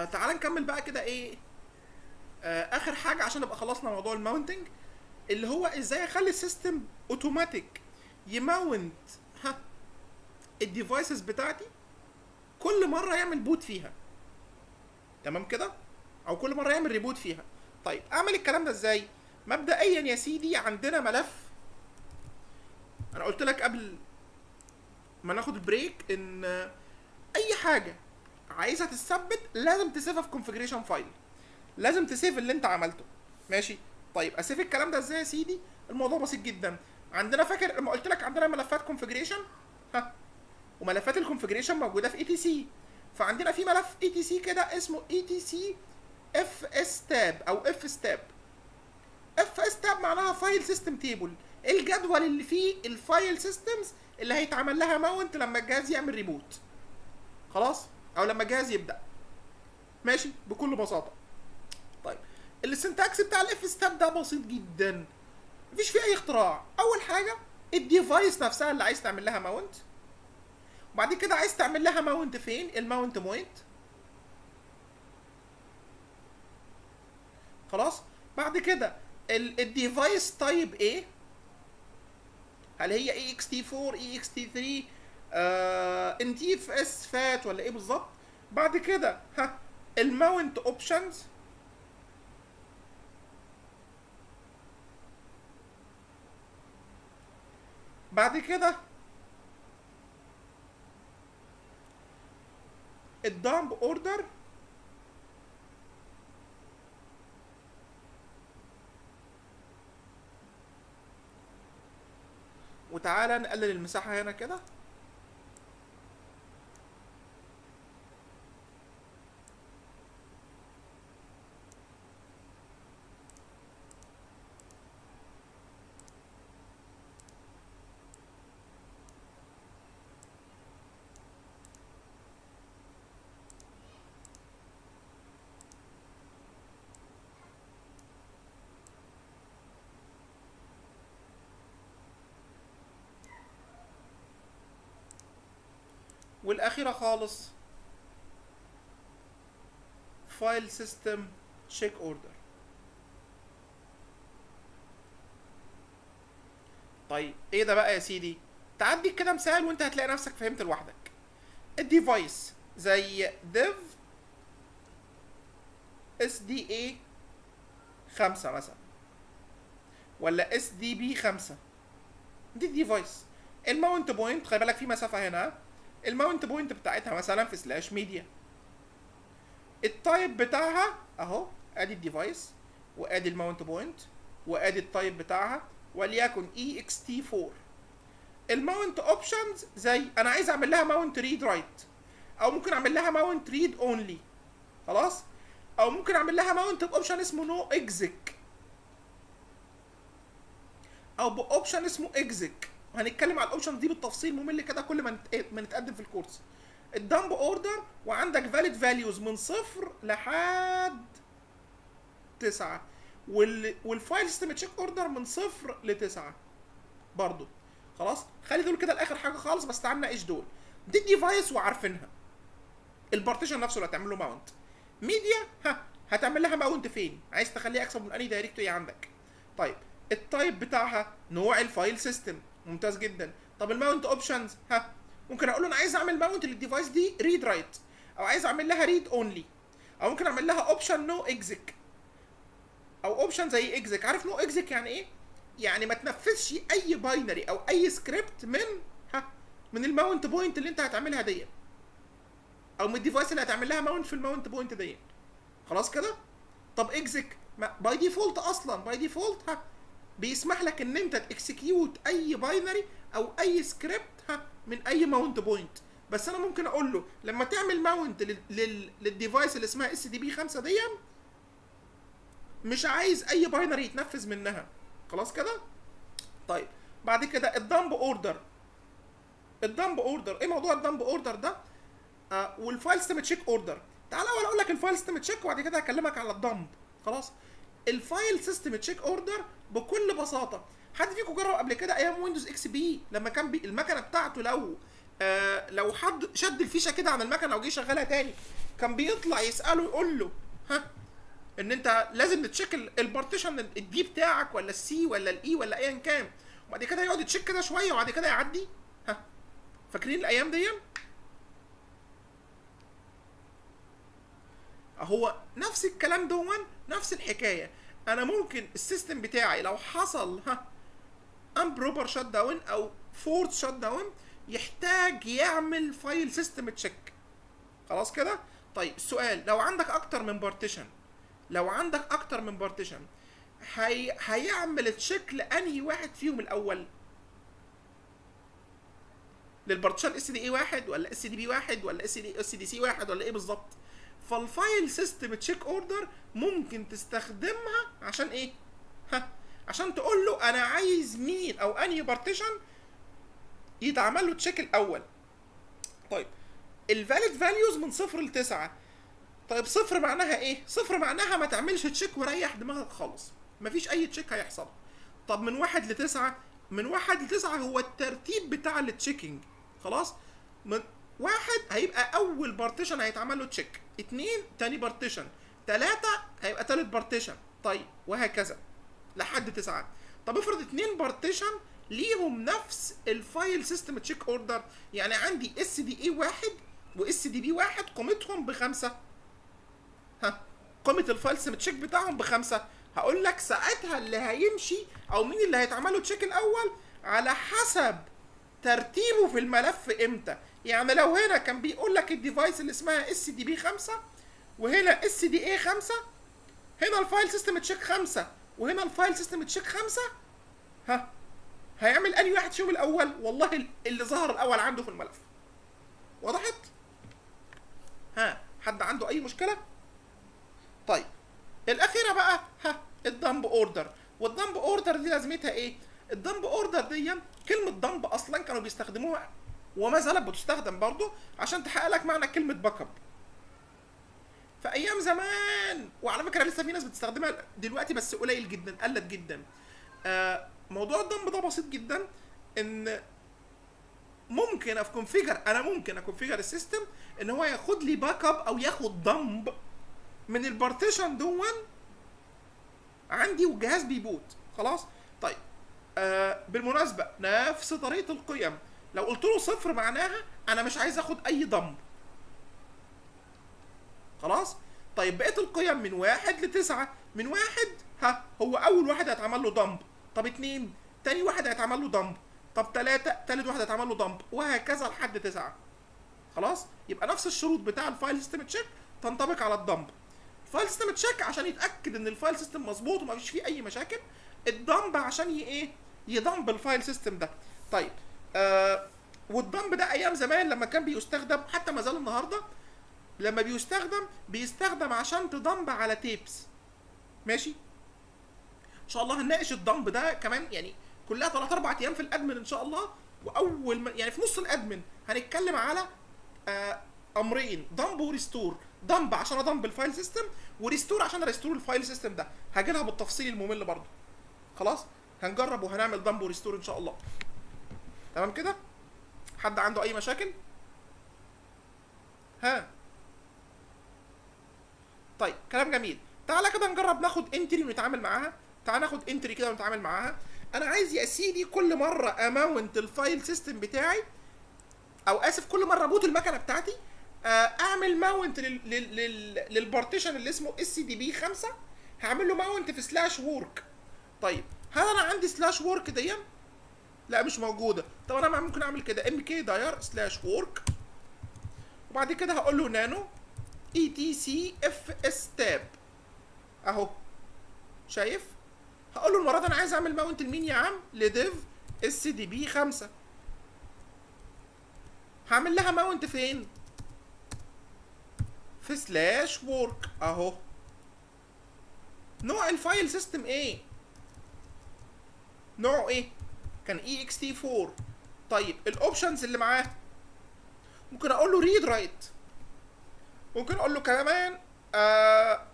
آه تعال نكمل بقى كده ايه آه اخر حاجه عشان نبقى خلصنا موضوع الماونتنج اللي هو ازاي اخلي السيستم اوتوماتيك يماونت ها الديفايسز بتاعتي كل مره يعمل بوت فيها تمام كده او كل مره يعمل ريبوت فيها طيب اعمل الكلام ده ازاي مبدئيا يا سيدي عندنا ملف انا قلت لك قبل ما ناخد البريك ان اي حاجه عايزها تثبت لازم تسيفها في كونفجريشن فايل لازم تسيف اللي انت عملته ماشي طيب اسيف الكلام ده ازاي يا سيدي الموضوع بسيط جدا عندنا فاكر لما قلت لك عندنا ملفات كونفجريشن ها وملفات الكونفجريشن موجوده في اي تي سي فعندنا في ملف اي تي سي كده اسمه اي تي سي اف اس تاب او اف اس تاب اف اس تاب معناها فايل سيستم تيبل الجدول اللي فيه الفايل سيستمز اللي هيتعمل لها ماونت لما الجهاز يعمل ريبوت خلاص او لما الجهاز يبدا ماشي بكل بساطه طيب السنتاكس بتاع الاف ستاب ده بسيط جدا مفيش فيه اي اختراع اول حاجه الديفايس نفسها اللي عايز تعمل لها ماونت وبعد كده عايز تعمل لها ماونت فين الماونت بوينت خلاص بعد كده الديفايس تايب ايه هل هي اي اكس تي 4 اي اكس تي 3 ان تي اف اس فات ولا ايه بالظبط بعد كده ها الماونت اوبشنز بعد كده الدامب اوردر وتعالى نقلل المساحة هنا كده والاخيره خالص فايل سيستم تشيك اوردر طيب ايه ده بقى يا سيدي تعدي كده مثال وانت هتلاقي نفسك فهمت لوحدك الديفايس زي ديف اس دي اي خمسة مثلا ولا اس دي بي خمسة دي الديفايس الماونت بوينت خلي بالك في مسافة هنا الماونت بوينت بتاعتها مثلا في سلاش ميديا التايب بتاعها اهو ادي الديفايس وادي الماونت بوينت وادي التايب بتاعها وليكن اي اكس تي 4 الماونت اوبشنز زي انا عايز اعمل لها ماونت ريد رايت او ممكن اعمل لها ماونت ريد اونلي خلاص او ممكن اعمل لها ماونت باوبشن اسمه نو اكزيك او باوبشن اسمه اكزيك وهنتكلم على الاوبشن دي بالتفصيل ممل كده كل ما نت- ما نتقدم في الكورس الدمب اوردر وعندك فاليد فاليوز من صفر لحد تسعة وال... والفايل سيستم تشيك اوردر من صفر لتسعة برضو خلاص خلي دول كده لاخر حاجه خالص بس تعال نناقش دول دي الديفايس وعارفينها البارتيشن نفسه اللي هتعمل له ماونت ميديا ها هتعمل لها ماونت فين عايز تخليها اكسب من انهي دايركتوري عندك طيب التايب بتاعها نوع الفايل سيستم ممتاز جدا طب الماونت اوبشنز ها ممكن اقول له انا عايز اعمل ماونت للديفايس دي ريد رايت او عايز اعمل لها ريد اونلي او ممكن اعمل لها اوبشن نو اكزيك او اوبشن زي اكزيك عارف نو اكزيك يعني ايه يعني ما تنفذش اي باينري او اي سكريبت من ها من الماونت بوينت اللي انت هتعملها دي او من الديفايس اللي هتعمل لها ماونت في الماونت بوينت دي خلاص كده طب اكزيك باي ديفولت اصلا باي ديفولت ها بيسمح لك ان انت تكسكيوت اي باينري او اي سكريبت ها من اي ماونت بوينت بس انا ممكن اقول له لما تعمل ماونت للديفايس اللي اسمها اس دي بي 5 دي مش عايز اي باينري يتنفذ منها خلاص كده طيب بعد كده الدمب اوردر الدمب اوردر ايه موضوع الدمب اوردر ده آه والفايل سيستم تشيك اوردر تعالى اول اقول لك الفايل سيستم تشيك وبعد كده هكلمك على الدمب خلاص الفايل سيستم تشيك اوردر بكل بساطه حد فيكم جرب قبل كده ايام ويندوز اكس بي لما كان بي المكنه بتاعته لو آه لو حد شد الفيشه كده عن المكنه وجه شغلها تاني كان بيطلع يساله يقول له ها ان انت لازم تشيك ال- البارتيشن الدي بتاعك ولا السي ولا الاي ولا ايا كان وبعد كده يقعد يتشيك كده شويه وبعد كده يعدي ها فاكرين الايام دي هو نفس الكلام دون نفس الحكايه انا ممكن السيستم بتاعي لو حصل ها امبروبر شات داون او فورت شات داون يحتاج يعمل فايل سيستم تشيك خلاص كده طيب السؤال لو عندك اكتر من بارتيشن لو عندك اكتر من بارتيشن هي... هيعمل تشيك لانهي واحد فيهم الاول للبارتيشن اس دي اي واحد ولا اس دي بي واحد ولا اس دي اس دي سي واحد ولا ايه بالظبط فالفايل سيستم تشيك اوردر ممكن تستخدمها عشان ايه ها عشان تقول له انا عايز مين او انهي بارتيشن يتعمل له تشيك الاول طيب الفاليد فاليوز من صفر لتسعة طيب صفر معناها ايه صفر معناها ما تعملش تشيك وريح دماغك خالص مفيش اي تشيك هيحصل طب من واحد لتسعة من واحد لتسعة هو الترتيب بتاع التشيكينج خلاص من واحد هيبقى اول بارتيشن هيتعمل له تشيك اتنين تاني بارتيشن تلاتة هيبقى تالت بارتيشن طيب وهكذا لحد تسعة طب افرض اتنين بارتيشن ليهم نفس الفايل سيستم تشيك اوردر يعني عندي اس دي اي واحد واس دي بي واحد قيمتهم بخمسة ها قيمة الفايل سيستم تشيك بتاعهم بخمسة هقول لك ساعتها اللي هيمشي او مين اللي هيتعمل له تشيك الاول على حسب ترتيبه في الملف امتى يعني لو هنا كان بيقول لك الديفايس اللي اسمها اس دي بي 5 وهنا اس دي اي 5 هنا الفايل سيستم تشيك 5 وهنا الفايل سيستم تشيك 5 ها هيعمل انهي واحد فيهم الاول والله اللي ظهر الاول عنده في الملف وضحت ها حد عنده اي مشكله طيب الاخيره بقى ها الدمب اوردر والدمب اوردر دي لازمتها ايه الدمب اوردر دي كلمه دمب اصلا كانوا بيستخدموها وما زالت بتستخدم برضه عشان تحقق لك معنى كلمه باك اب في ايام زمان وعلى فكره لسه في ناس بتستخدمها دلوقتي بس قليل جدا قلت جدا آه موضوع الدمب ده بسيط جدا ان ممكن اكونفيجر انا ممكن اكونفيجر السيستم ان هو ياخد لي باك اب او ياخد دمب من البارتيشن دون عندي والجهاز بيبوت خلاص طيب آه بالمناسبه نفس طريقه القيم لو قلت له صفر معناها انا مش عايز اخد اي دمب خلاص طيب بقيه القيم من واحد لتسعة من واحد ها هو اول واحد هيتعمل له دمب طب اتنين تاني واحد هيتعمل له دمب طب تلاتة تالت واحد هيتعمل له دمب وهكذا لحد تسعة خلاص يبقى نفس الشروط بتاع الفايل سيستم تشيك تنطبق على الدمب الفايل سيستم تشيك عشان يتاكد ان الفايل سيستم مظبوط وما فيش فيه اي مشاكل الدمب عشان ي ايه يدمب الفايل سيستم ده طيب آه والدمب ده ايام زمان لما كان بيستخدم حتى ما زال النهارده لما بيستخدم بيستخدم عشان تدمب على تيبس ماشي ان شاء الله هنناقش الدمب ده كمان يعني كلها 3 4 ايام في الادمن ان شاء الله واول ما يعني في نص الادمن هنتكلم على آه امرين دمب وريستور دمب عشان ادمب الفايل سيستم وريستور عشان اريستور الفايل سيستم ده هاجي لها بالتفصيل الممل برضه خلاص هنجرب وهنعمل دمب وريستور ان شاء الله تمام كده حد عنده اي مشاكل ها طيب كلام جميل تعالى كده نجرب ناخد انتري ونتعامل معاها تعالى ناخد انتري كده ونتعامل معاها انا عايز يا سيدي كل مره اماونت الفايل سيستم بتاعي او اسف كل مره ابوت المكنه بتاعتي اعمل ماونت لل... لل... لل... للبارتيشن اللي اسمه اس دي بي 5 هعمل له ماونت في سلاش وورك طيب هل انا عندي سلاش وورك دي لا مش موجوده طب انا ممكن اعمل كده ام كي داير سلاش وورك وبعد كده هقول له نانو اي تي سي اف اس تاب اهو شايف هقول له المره دي انا عايز اعمل ماونت لمين يا عم لديف اس دي بي 5 هعمل لها ماونت فين في سلاش وورك اهو نوع الفايل سيستم ايه نوعه ايه كان اي اكس تي 4 طيب الاوبشنز اللي معاه ممكن اقول له ريد رايت ممكن اقول له كمان آه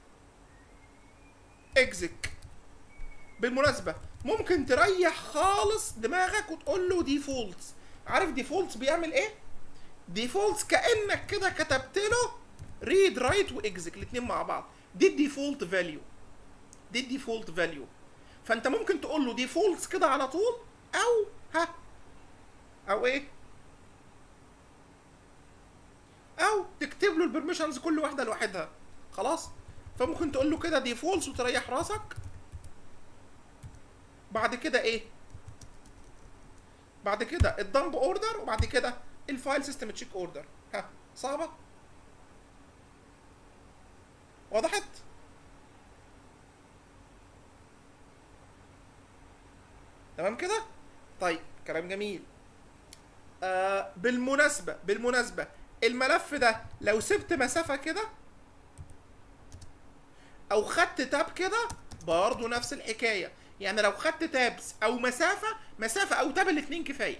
اكزك بالمناسبه ممكن تريح خالص دماغك وتقول له ديفولتس عارف ديفولتس بيعمل ايه ديفولتس كانك كده كتبت له ريد رايت واكزك الاثنين مع بعض دي الديفولت فاليو دي الديفولت فاليو فانت ممكن تقول له ديفولتس كده على طول او ها او ايه او تكتب له البرميشنز كل واحده لوحدها خلاص فممكن تقول له كده ديفولتس وتريح راسك بعد كده ايه بعد كده الدمب اوردر وبعد كده الفايل سيستم تشيك اوردر ها صعبه وضحت تمام كده طيب كلام جميل آه بالمناسبه بالمناسبه الملف ده لو سبت مسافه كده او خدت تاب كده برضه نفس الحكايه يعني لو خدت تابس او مسافه مسافه او تاب الاثنين كفايه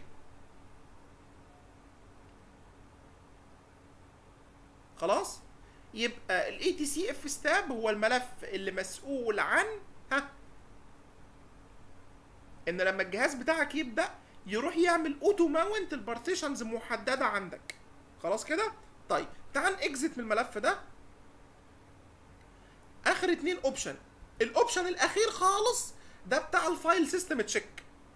خلاص يبقى الاي تي سي اف ستاب هو الملف اللي مسؤول عن ها ان لما الجهاز بتاعك يبدا يروح يعمل اوتو ماونت البارتيشنز محدده عندك خلاص كده طيب تعال اكزت من الملف ده اخر اتنين اوبشن الاوبشن الاخير خالص ده بتاع الفايل سيستم تشيك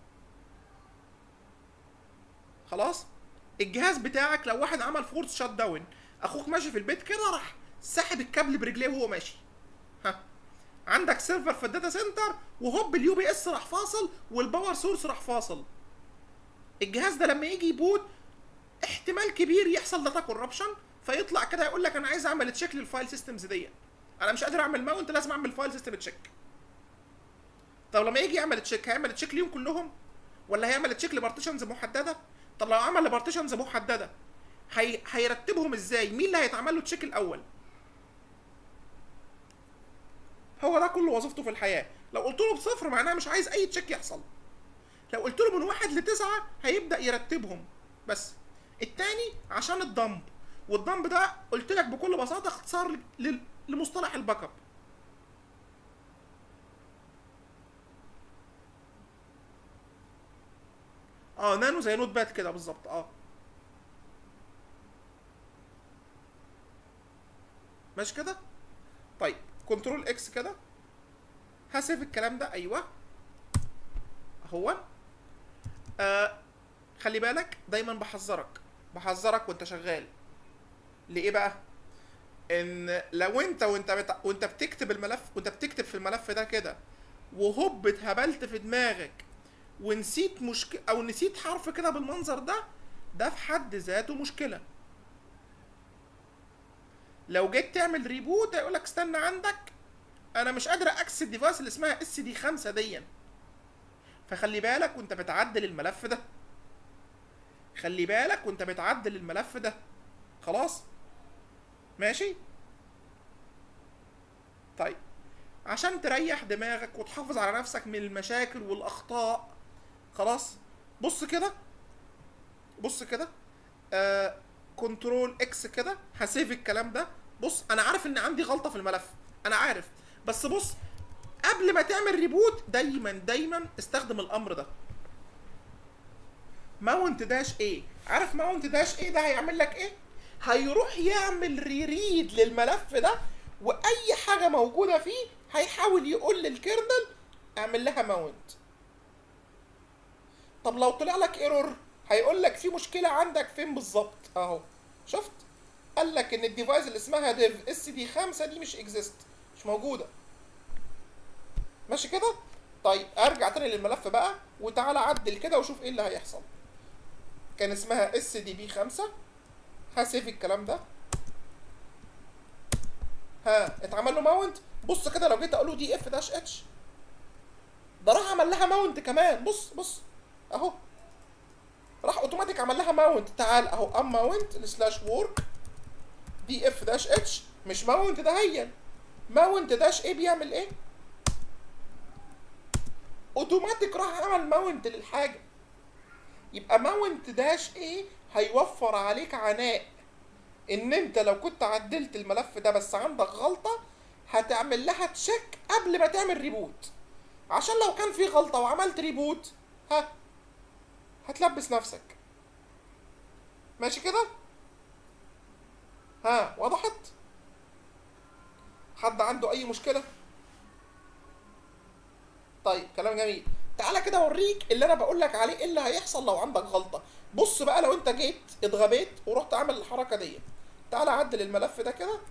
خلاص الجهاز بتاعك لو واحد عمل فورس شات داون اخوك ماشي في البيت كده راح سحب الكابل برجليه وهو ماشي ها عندك سيرفر في الداتا سنتر وهوب اليو بي اس راح فاصل والباور سورس راح فاصل الجهاز ده لما يجي يبوت احتمال كبير يحصل داتا كوربشن فيطلع كده يقول لك انا عايز اعمل تشيك للفايل سيستمز دي انا مش قادر اعمل ماونت لازم اعمل فايل سيستم تشيك طب لما يجي يعمل تشيك هيعمل تشيك ليهم كلهم ولا هيعمل تشيك لبارتيشنز محدده طب لو عمل لبارتيشنز محدده هي... هيرتبهم ازاي مين اللي هيتعمل له تشيك الاول هو ده كل وظيفته في الحياه لو قلت له بصفر معناها مش عايز اي تشيك يحصل لو قلت له من واحد لتسعة هيبدا يرتبهم بس التاني عشان الدمب والدمب ده قلت لك بكل بساطه اختصار ل... لمصطلح الباك اب اه نانو زي نوت باد كده بالظبط اه ماشي كده طيب كنترول اكس كده هسيف الكلام ده ايوه اهو آه خلي بالك دايما بحذرك بحذرك وانت شغال ليه بقى ان لو انت وانت بت... وانت بتكتب الملف وانت بتكتب في الملف ده كده وهوب اتهبلت في دماغك ونسيت مشكله او نسيت حرف كده بالمنظر ده ده في حد ذاته مشكله لو جيت تعمل ريبوت هيقول لك استنى عندك انا مش قادر اكسس الديفايس اللي اسمها اس دي 5 ديا فخلي بالك وانت بتعدل الملف ده خلي بالك وانت بتعدل الملف ده خلاص ماشي طيب عشان تريح دماغك وتحافظ على نفسك من المشاكل والاخطاء خلاص بص كده بص كده آه كنترول اكس كده هسيف الكلام ده بص انا عارف ان عندي غلطه في الملف انا عارف بس بص قبل ما تعمل ريبوت دايما دايما استخدم الامر ده ماونت داش ايه عارف ماونت داش ايه ده هيعمل لك ايه هيروح يعمل ريريد للملف ده واي حاجه موجوده فيه هيحاول يقول للكيرنل اعمل لها ماونت طب لو طلع لك ايرور هيقول لك في مشكله عندك فين بالظبط اهو شفت قال لك ان الديفايس اللي اسمها ديف اس دي 5 دي مش اكزيست مش موجوده ماشي كده طيب ارجع تاني للملف بقى وتعالى عدل كده وشوف ايه اللي هيحصل كان اسمها اس دي بي 5 هسيف الكلام ده ها اتعمل له ماونت بص كده لو جيت اقول له دي اف داش اتش ده راح عمل لها ماونت كمان بص بص اهو راح اوتوماتيك عمل لها ماونت تعال اهو ام ماونت السلاش وورك دي اف داش اتش مش ماونت ده هي ماونت داش ايه بيعمل ايه اوتوماتيك راح عمل ماونت للحاجه يبقى ماونت داش ايه هيوفر عليك عناء ان انت لو كنت عدلت الملف ده بس عندك غلطه هتعمل لها تشيك قبل ما تعمل ريبوت عشان لو كان في غلطه وعملت ريبوت ها هتلبس نفسك ماشي كده ها وضحت حد عنده اي مشكله طيب كلام جميل تعالى كده اوريك اللي انا بقول لك عليه ايه اللي هيحصل لو عندك غلطه بص بقى لو انت جيت اتغبيت ورحت عامل الحركه دي تعالى عدل الملف ده كده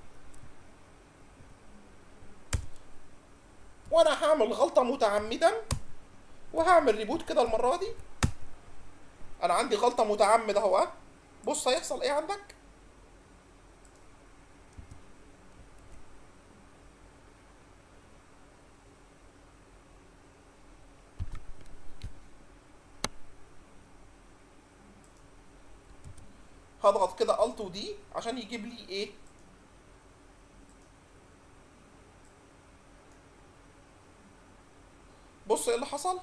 وانا هعمل غلطه متعمدا وهعمل ريبوت كده المره دي انا عندي غلطه متعمده اهو ها. بص هيحصل ايه عندك هضغط كده الت ودي عشان يجيب لي ايه بص ايه اللي حصل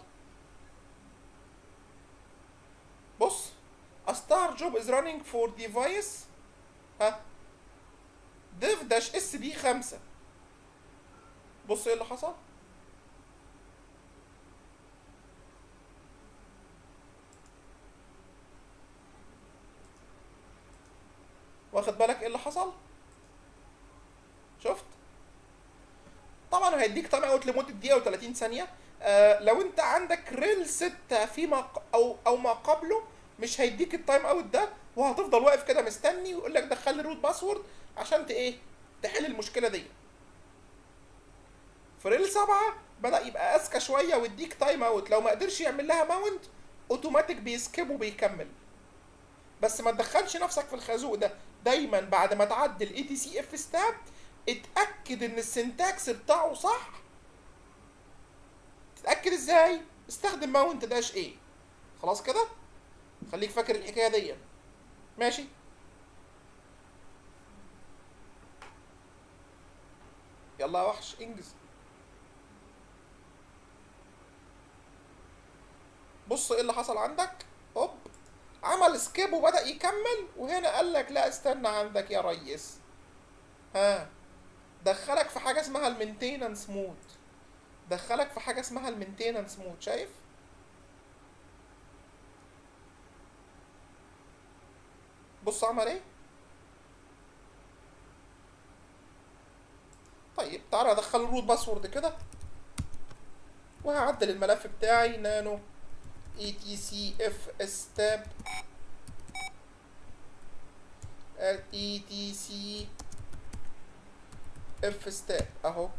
بص a star job is running for device ها div dash اس بي 5 بص ايه اللي حصل واخد بالك ايه اللي حصل شفت طبعا هيديك تايم اوت لمده دقيقه و30 ثانيه آه لو انت عندك ريل 6 فيما ق- او او ما قبله مش هيديك التايم اوت ده وهتفضل واقف كده مستني ويقول لك دخل لي روت باسورد عشان ت ايه تحل المشكله دي في ريل 7 بدا يبقى اذكى شويه ويديك تايم اوت لو ما قدرش يعمل لها ماونت اوتوماتيك بيسكيب وبيكمل بس ما تدخلش نفسك في الخازوق ده دايما بعد ما تعدل اي تي سي اف ستاب اتاكد ان السنتاكس بتاعه صح تتاكد ازاي استخدم ماونت داش ايه خلاص كده خليك فاكر الحكايه دي ماشي يلا يا وحش انجز بص ايه اللي حصل عندك هوب عمل سكيب وبدأ يكمل وهنا قال لك لا استنى عندك يا ريس ها دخلك في حاجة اسمها المينتيننس مود دخلك في حاجة اسمها المينتيننس مود شايف بص عمل ايه طيب تعالى ادخل الروت باسورد كده وهعدل الملف بتاعي نانو اي تي سي اف اس تاب اي تي سي اف ستاب اهو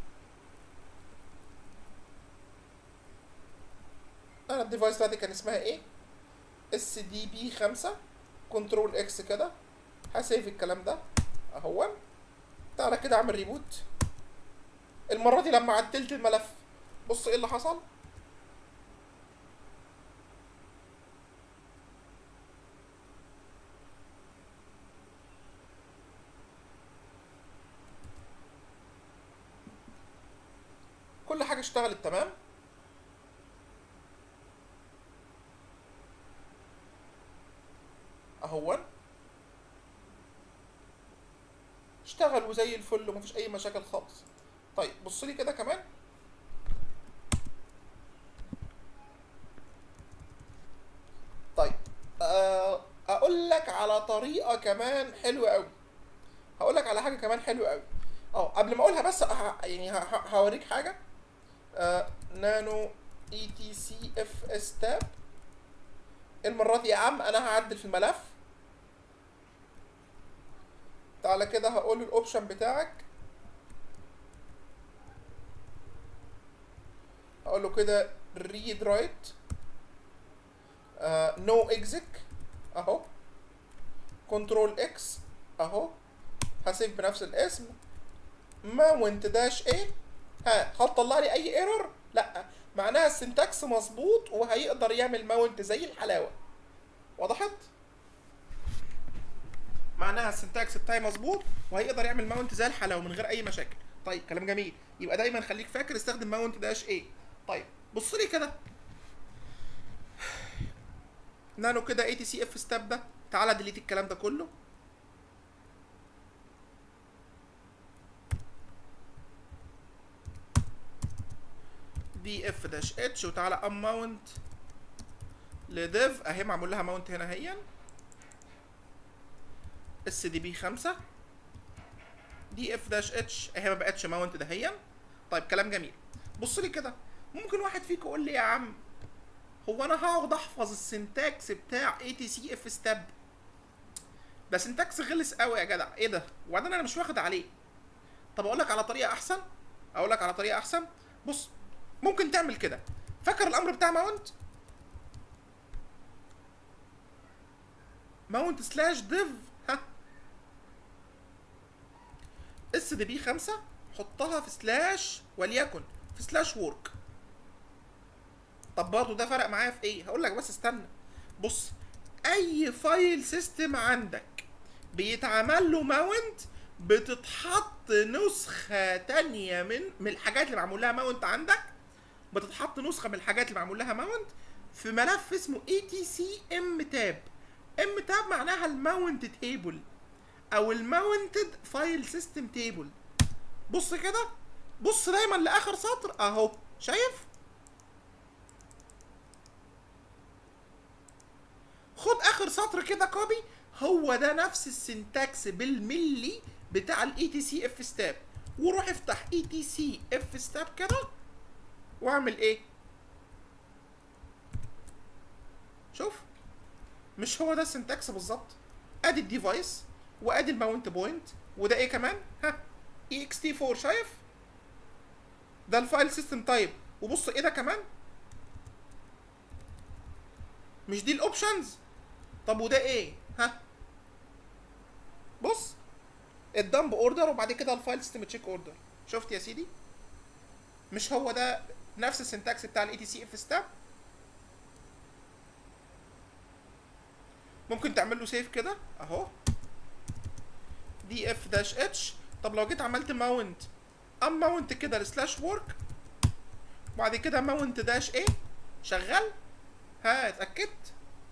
انا الديفايس بتاعتي كان اسمها ايه اس دي بي خمسة كنترول اكس كده هسيف الكلام ده اهو تعالى كده اعمل ريبوت المرة دي لما عدلت الملف بص ايه اللي حصل كل حاجة اشتغلت تمام اهون اشتغل وزي الفل ومفيش اي مشاكل خالص طيب بص لي كده كمان طيب آه، اقول لك على طريقه كمان حلوه قوي هقول لك على حاجه كمان حلوه قوي اه قبل ما اقولها بس ه- يعني ه- ه- هوريك حاجه آه، نانو اي تي سي اف اس تاب المره دي يا عم انا هعدل في الملف تعالى كده هقول له الاوبشن بتاعك هقول له كده read write نو اكزيك اهو كنترول اكس اهو هسيف بنفس الاسم ماونت داش ايه ها هتطلع لي اي ايرور لا معناها السنتكس مظبوط وهيقدر يعمل ماونت زي الحلاوه وضحت معناها السنتكس بتاعي مظبوط وهيقدر يعمل ماونت زي الحلاوه من غير اي مشاكل طيب كلام جميل يبقى دايما خليك فاكر استخدم ماونت داش ايه طيب بص لي كده نانو كده اي تي سي اف ستاب ده تعالى ديليت الكلام ده كله دي اف داش اتش وتعالى ام ماونت لديف اهي معمول لها ماونت هنا اهي اس دي بي 5 دي اف داش اتش اهي ما بقتش ماونت دهيا طيب كلام جميل بص لي كده ممكن واحد فيكم يقول لي يا عم هو انا هقعد احفظ السنتاكس بتاع اي تي سي اف ستاب ده سنتاكس غلس قوي يا جدع ايه ده وبعدين انا مش واخد عليه طب اقول لك على طريقه احسن اقول لك على طريقه احسن بص ممكن تعمل كده فاكر الامر بتاع ماونت ماونت سلاش ديف ها اس دي بي 5 حطها في سلاش وليكن في سلاش وورك طب برضه ده فرق معايا في ايه هقول لك بس استنى بص اي فايل سيستم عندك بيتعمل له ماونت بتتحط نسخة تانية من من الحاجات اللي معمول لها ماونت عندك بتتحط نسخة من الحاجات اللي معمول لها ماونت في ملف اسمه اي تي سي ام تاب ام تاب معناها الماونت تيبل او الماونتد فايل سيستم تيبل بص كده بص دايما لاخر سطر اهو شايف خد اخر سطر كده كوبي هو ده نفس السنتاكس بالملي بتاع الاي تي سي اف ستاب وروح افتح اي تي سي اف ستاب كده واعمل ايه شوف مش هو ده السنتاكس بالظبط ادي الديفايس وادي الماونت بوينت وده ايه كمان ها اي اكس تي 4 شايف ده الفايل سيستم تايب وبص ايه ده كمان مش دي الاوبشنز طب وده ايه ها بص الدمب اوردر وبعد كده الفايل سيستم تشيك اوردر شفت يا سيدي مش هو ده نفس السنتاكس بتاع الاي تي سي اف ستاب ممكن تعمل له سيف كده اهو دي اف داش اتش طب لو جيت عملت ماونت ام ماونت كده السلاش وورك وبعد كده ماونت داش ايه شغال ها اتاكدت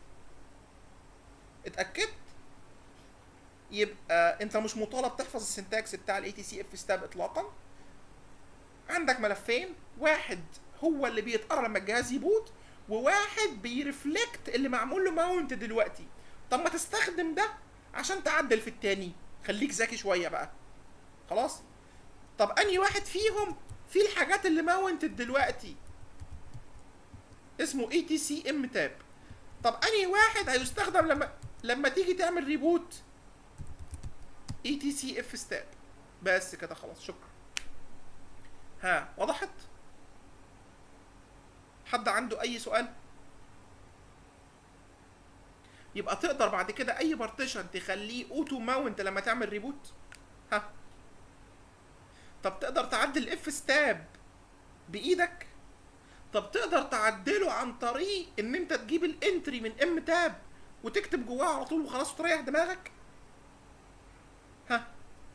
اتاكدت يبقى انت مش مطالب تحفظ السنتاكس بتاع الاي تي سي اف ستاب اطلاقا عندك ملفين واحد هو اللي بيتقرا لما الجهاز يبوت وواحد بيرفلكت اللي معمول له ماونت دلوقتي طب ما تستخدم ده عشان تعدل في التاني خليك ذكي شويه بقى خلاص طب انهي واحد فيهم في الحاجات اللي ماونتد دلوقتي اسمه اي تي سي ام تاب طب انهي واحد هيستخدم لما لما تيجي تعمل ريبوت اي تي سي اف ستاب بس كده خلاص شكرا ها وضحت حد عنده اي سؤال يبقى تقدر بعد كده اي بارتيشن تخليه اوتو ماونت لما تعمل ريبوت ها طب تقدر تعدل الاف ستاب بايدك طب تقدر تعدله عن طريق ان انت تجيب الانتري من ام تاب وتكتب جواه على طول وخلاص وتريح دماغك ها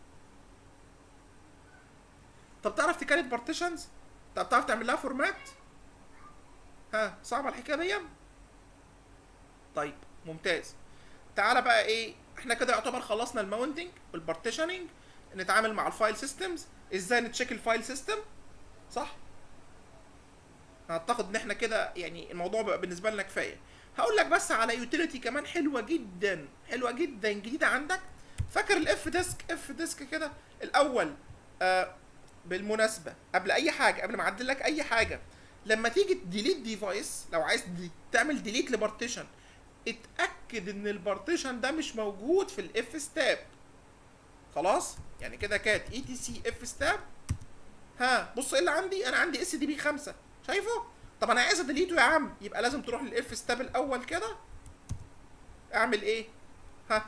طب تعرف تكريت بارتيشنز طب تعرف تعمل لها فورمات ها صعبه الحكايه دي طيب ممتاز تعالى بقى ايه احنا كده يعتبر خلصنا الماونتنج والبارتيشننج نتعامل مع الفايل سيستمز ازاي نتشيك الفايل سيستم صح اعتقد ان احنا كده يعني الموضوع بقى بالنسبه لنا كفايه هقول لك بس على يوتيليتي كمان حلوه جدا حلوه جدا جديده عندك فاكر الاف ديسك اف ديسك كده الاول آه بالمناسبه قبل اي حاجه قبل ما اعدل لك اي حاجه لما تيجي تديليت ديفايس لو عايز دي تعمل ديليت لبارتيشن اتاكد ان البارتيشن ده مش موجود في الاف ستاب خلاص يعني كده كانت اي تي سي اف ستاب ها بص ايه اللي عندي انا عندي اس دي بي 5 شايفه طب انا عايز اديليته يا عم يبقى لازم تروح للاف ستاب الاول كده اعمل ايه ها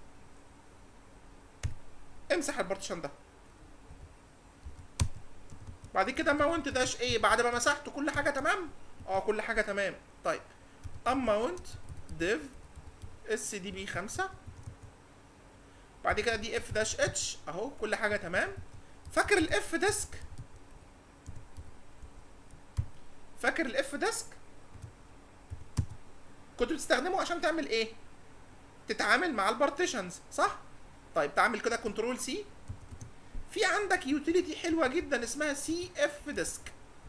امسح البارتيشن ده بعد كده ماونت داش ايه بعد ما مسحته كل حاجه تمام اه كل حاجه تمام طيب ام ماونت ديف اس دي بي 5 بعد كده دي اف داش اتش اهو كل حاجه تمام فاكر الاف ديسك فاكر الاف ديسك كنت بتستخدمه عشان تعمل ايه تتعامل مع البارتيشنز صح طيب تعمل كده كنترول سي في عندك يوتيليتي حلوه جدا اسمها سي اف ديسك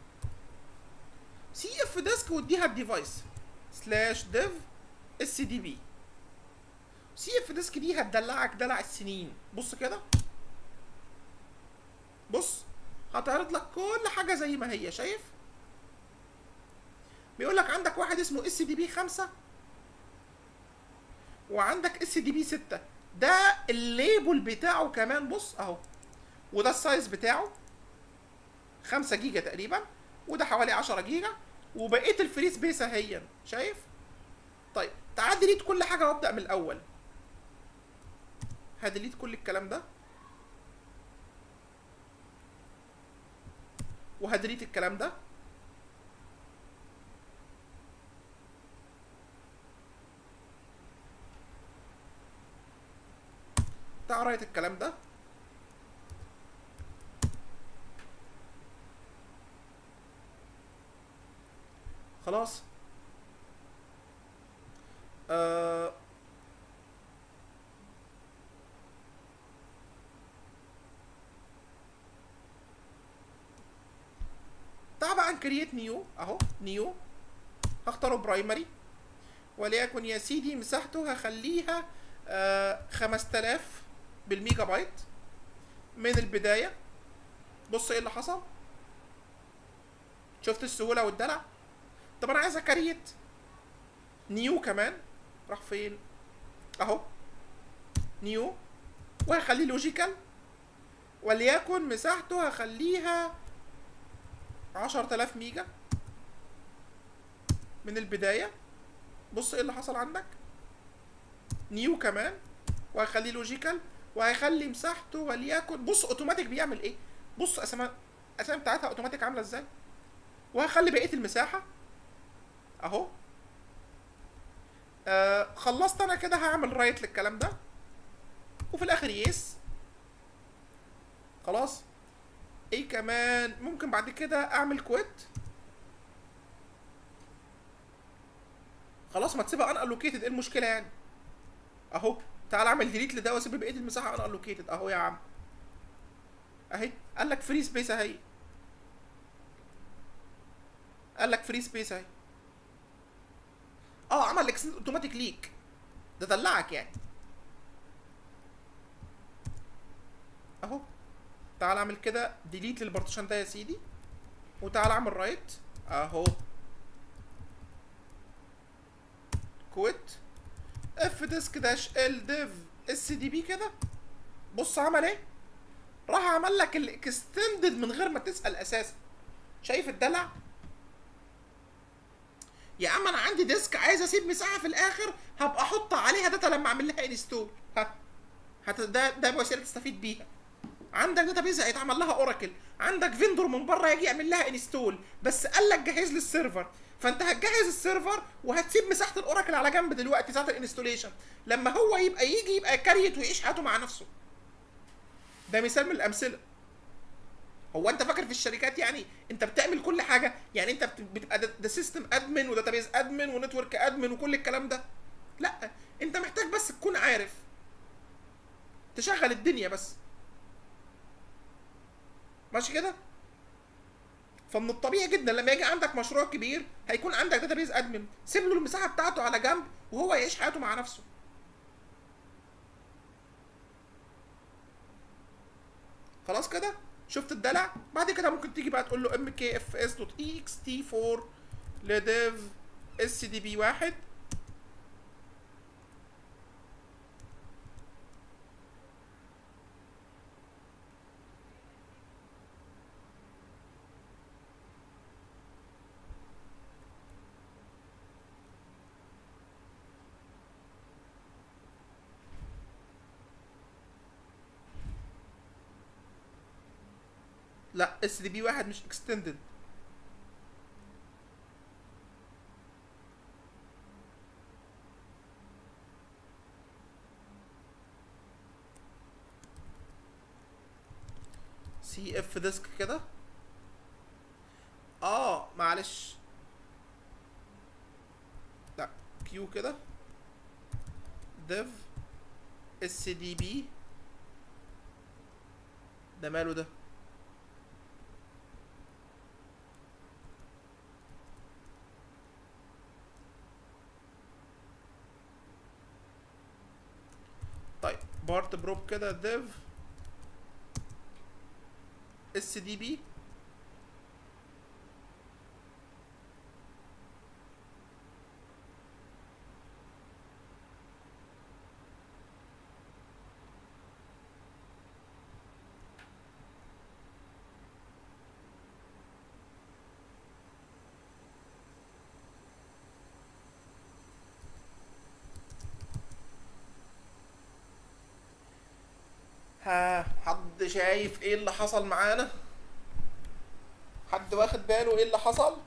سي اف ديسك واديها الديفايس سلاش ديف اس دي بي سي اف ديسك دي هتدلعك دلع السنين بص كده بص هتعرض لك كل حاجه زي ما هي شايف بيقول لك عندك واحد اسمه اس دي بي 5 وعندك اس دي بي 6 ده الليبل بتاعه كمان بص اهو وده السايز بتاعه 5 جيجا تقريبا وده حوالي 10 جيجا وبقيه الفري سبيس اهي شايف طيب تعال ديليت كل حاجه وابدا من الاول هديليت كل الكلام ده وهديليت الكلام ده تعال رايت الكلام ده خلاص آه طبعا كرييت نيو اهو نيو هختاره برايمري وليكن يا سيدي مساحته هخليها آه 5000 بالميجا بايت من البداية بص ايه اللي حصل شفت السهولة والدلع طب انا عايز اكريت نيو كمان راح فين اهو نيو وهخليه لوجيكال وليكن مساحته هخليها عشرة آلاف ميجا من البداية بص ايه اللي حصل عندك نيو كمان وهخليه لوجيكال وهيخلي مساحته وليكن بص اوتوماتيك بيعمل ايه بص اسامي الاسامي بتاعتها اوتوماتيك عامله ازاي وهخلي بقيه المساحه اهو آه خلصت انا كده هعمل رايت للكلام ده وفي الاخر يس خلاص ايه كمان ممكن بعد كده اعمل كويت خلاص ما تسيبها ان الوكيتد ايه المشكله يعني اهو تعال اعمل ديليت لده واسيب بقيه المساحه ان الوكيتد اهو يا عم اهي قال لك فري سبيس اهي قال لك فري سبيس اهي اه عمل اكسنت اوتوماتيك ليك ده دلعك يعني اهو تعال اعمل كده ديليت للبارتيشن ده يا سيدي وتعال اعمل رايت اهو كويت اف ديسك داش ال ديف اس دي بي كده بص عمل ايه راح عمل لك الاكستندد من غير ما تسال اساسا شايف الدلع يا عم انا عندي ديسك عايز اسيب مساحه في الاخر هبقى احط عليها داتا لما اعمل لها انستول ها هت ده ده وسيله تستفيد بيها عندك داتابيز هيتعمل لها اوراكل عندك فيندور من بره يجي يعمل لها انستول بس قال لك جهز لي السيرفر فانت هتجهز السيرفر وهتسيب مساحه الاوراكل على جنب دلوقتي ساعه الانستوليشن لما هو يبقى يجي يبقى كاريت ويعيش حياته مع نفسه ده مثال من الامثله هو انت فاكر في الشركات يعني انت بتعمل كل حاجه يعني انت بتبقى ده سيستم ادمن وداتابيز ادمن ونتورك ادمن وكل الكلام ده لا انت محتاج بس تكون عارف تشغل الدنيا بس ماشي كده فمن الطبيعي جدا لما يجي عندك مشروع كبير هيكون عندك داتابيز ادمن سيب له المساحه بتاعته على جنب وهو يعيش حياته مع نفسه خلاص كده شفت الدلع بعد كده ممكن تيجي بقى تقول له ام كي اف اس دوت اي اكس تي 4 لديف اس دي بي واحد لا اس دي بي واحد مش اكستندد سي اف ديسك كده اه معلش لا كيو كده ديف اس دي بي ده ماله ده بارت بروب كده ديف اس دي بي ها حد شايف ايه اللي حصل معانا حد واخد باله ايه اللي حصل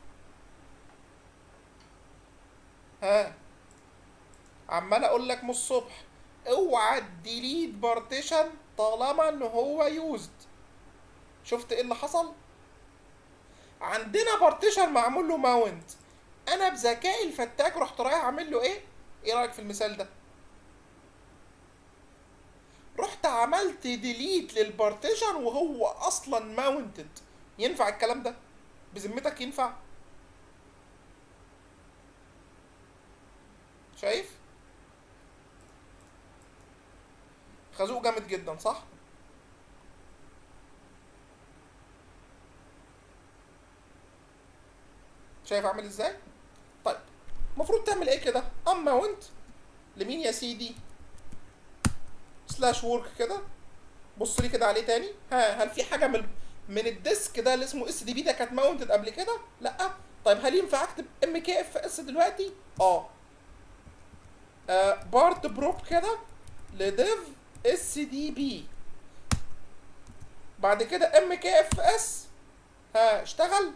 ها عمال اقول لك من الصبح اوعى تديليت بارتيشن طالما ان هو يوزد شفت ايه اللي حصل عندنا بارتيشن معمول له ماونت انا بذكائي الفتاك رحت رايح اعمل له ايه ايه رايك في المثال ده رحت عملت ديليت للبارتيشن وهو اصلا ماونتد ينفع الكلام ده بذمتك ينفع شايف خازوق جامد جدا صح شايف عامل ازاي طيب المفروض تعمل ايه كده ام ماونت لمين يا سيدي سلاش وورك كده بص لي كده عليه تاني ها هل في حاجه من من الديسك ده اللي اسمه اس دي بي ده كانت ماونتد قبل كده لا طيب هل ينفع اكتب ام كي اف اس دلوقتي اه آه بارت بروب كده لديف اس دي بي بعد كده ام كي اف اس ها اشتغل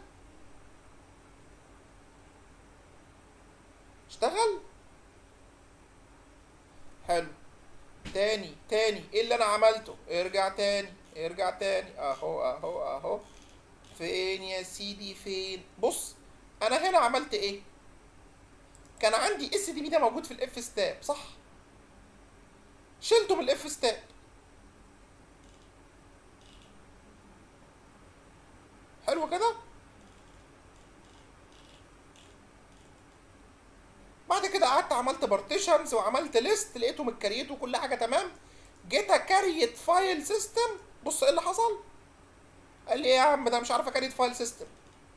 اشتغل حلو تاني تاني ايه اللي انا عملته ارجع تاني ارجع تاني اهو اهو اهو فين يا سيدي فين بص انا هنا عملت ايه كان عندي اس دي بي ده موجود في الاف ستاب صح شلته من الاف ستاب حلو كده بعد كده قعدت عملت بارتيشنز وعملت ليست لقيته متكريت وكل حاجه تمام جيت اكريت فايل سيستم بص ايه اللي حصل قال لي ايه يا عم ده مش عارف اكريت فايل سيستم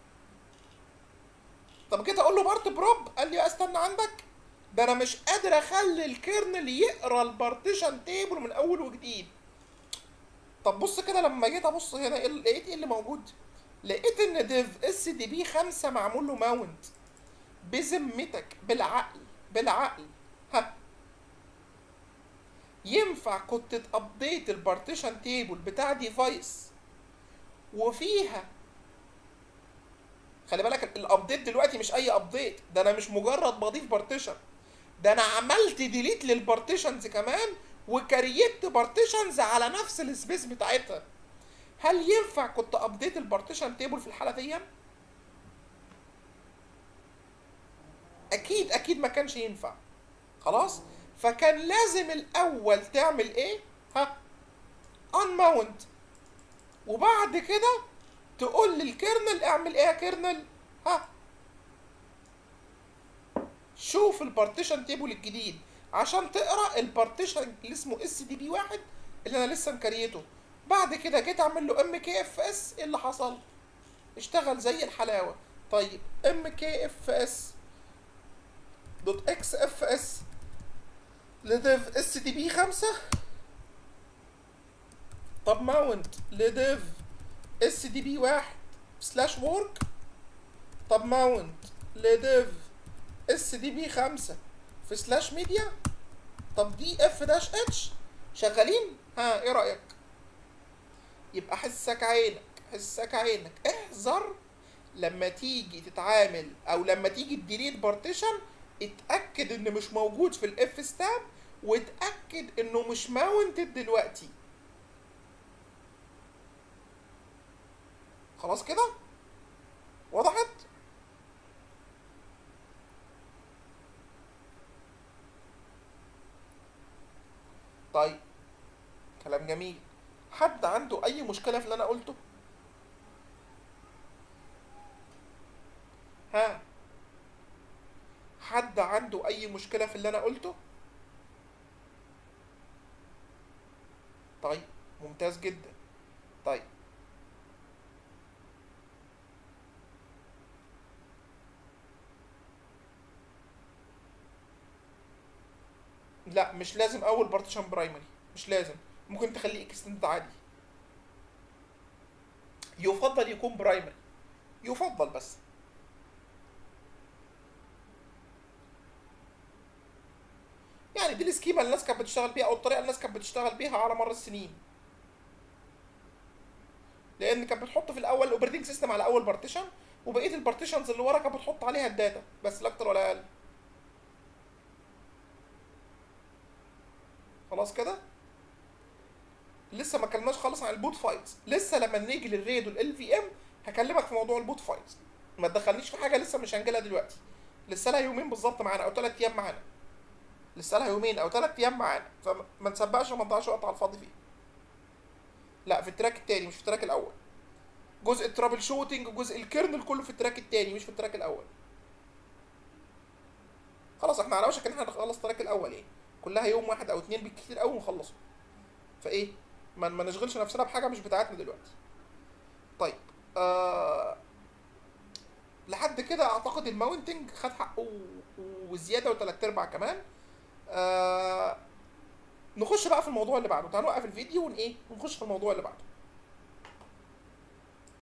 طب جيت اقول له بارت بروب قال لي استنى عندك ده انا مش قادر اخلي الكيرنل يقرا البارتيشن تيبل من اول وجديد طب بص كده لما جيت ابص هنا إيه لقيت ايه اللي موجود لقيت ان ديف اس دي بي 5 معمول له ماونت بذمتك بالعقل بالعقل ها ينفع كنت تابديت البارتيشن تيبل بتاع ديفايس وفيها خلي بالك الابديت دلوقتي مش اي ابديت ده انا مش مجرد بضيف بارتيشن ده انا عملت ديليت للبارتيشنز كمان وكريت بارتيشنز على نفس السبيس بتاعتها هل ينفع كنت ابديت البارتيشن تيبل في الحاله دي اكيد اكيد ما كانش ينفع خلاص فكان لازم الاول تعمل ايه ها unmount وبعد كده تقول للكيرنل اعمل ايه يا كيرنل ها شوف البارتيشن تيبل الجديد عشان تقرا البارتيشن اللي اسمه اس دي بي واحد اللي انا لسه مكريته بعد كده جيت اعمل له ام كي اف اس ايه اللي حصل اشتغل زي الحلاوه طيب ام كي اف اس دوت اكس اف اس لديف اس دي بي خمسة طب ماونت لديف اس دي بي واحد سلاش وورك طب ماونت لديف اس دي بي خمسة في سلاش ميديا طب دي اف داش اتش شغالين ها ايه رأيك يبقى حسك عينك حسك عينك احذر لما تيجي تتعامل او لما تيجي تديليت بارتيشن اتاكد انه مش موجود في الاف ستاب واتاكد انه مش ماونتد دلوقتي خلاص كده وضحت طيب كلام جميل حد عنده اي مشكله في اللي انا قلته ها حد عنده اي مشكله في اللي انا قلته ممتاز جدا طيب لا مش لازم اول بارتيشن برايمري مش لازم ممكن تخليه اكستند عادي يفضل يكون برايمري يفضل بس يعني دي السكيما اللي الناس كانت بتشتغل بيها او الطريقه اللي الناس كانت بتشتغل بيها على مر السنين لان كانت بتحط في الاول الاوبريتنج سيستم على اول بارتيشن وبقيه البارتيشنز اللي ورا كانت بتحط عليها الداتا بس لا اكتر ولا اقل خلاص كده لسه ما اتكلمناش خالص عن البوت فايلز لسه لما نيجي للريد والال في ام هكلمك في موضوع البوت فايلز ما تدخلنيش في حاجه لسه مش هنجيلها دلوقتي لسه لها يومين بالظبط معانا او ثلاث ايام معانا لسه لها يومين او ثلاث ايام معانا فما نسبقش وما نضيعش وقت على الفاضي فيه لا في التراك التاني مش في التراك الاول جزء الترابل شوتنج وجزء الكيرنل كله في التراك التاني مش في التراك الاول خلاص احنا على وشك ان احنا نخلص التراك الاول ايه كلها يوم واحد او اتنين بالكتير قوي ونخلصه فايه ما, ما نشغلش نفسنا بحاجه مش بتاعتنا دلوقتي طيب آه لحد كده اعتقد الماونتنج خد حقه و- وزياده وتلات ارباع كمان آه نخش بقى في الموضوع اللي بعده تعالوا نوقف الفيديو ون ايه ونخش في الموضوع اللي بعده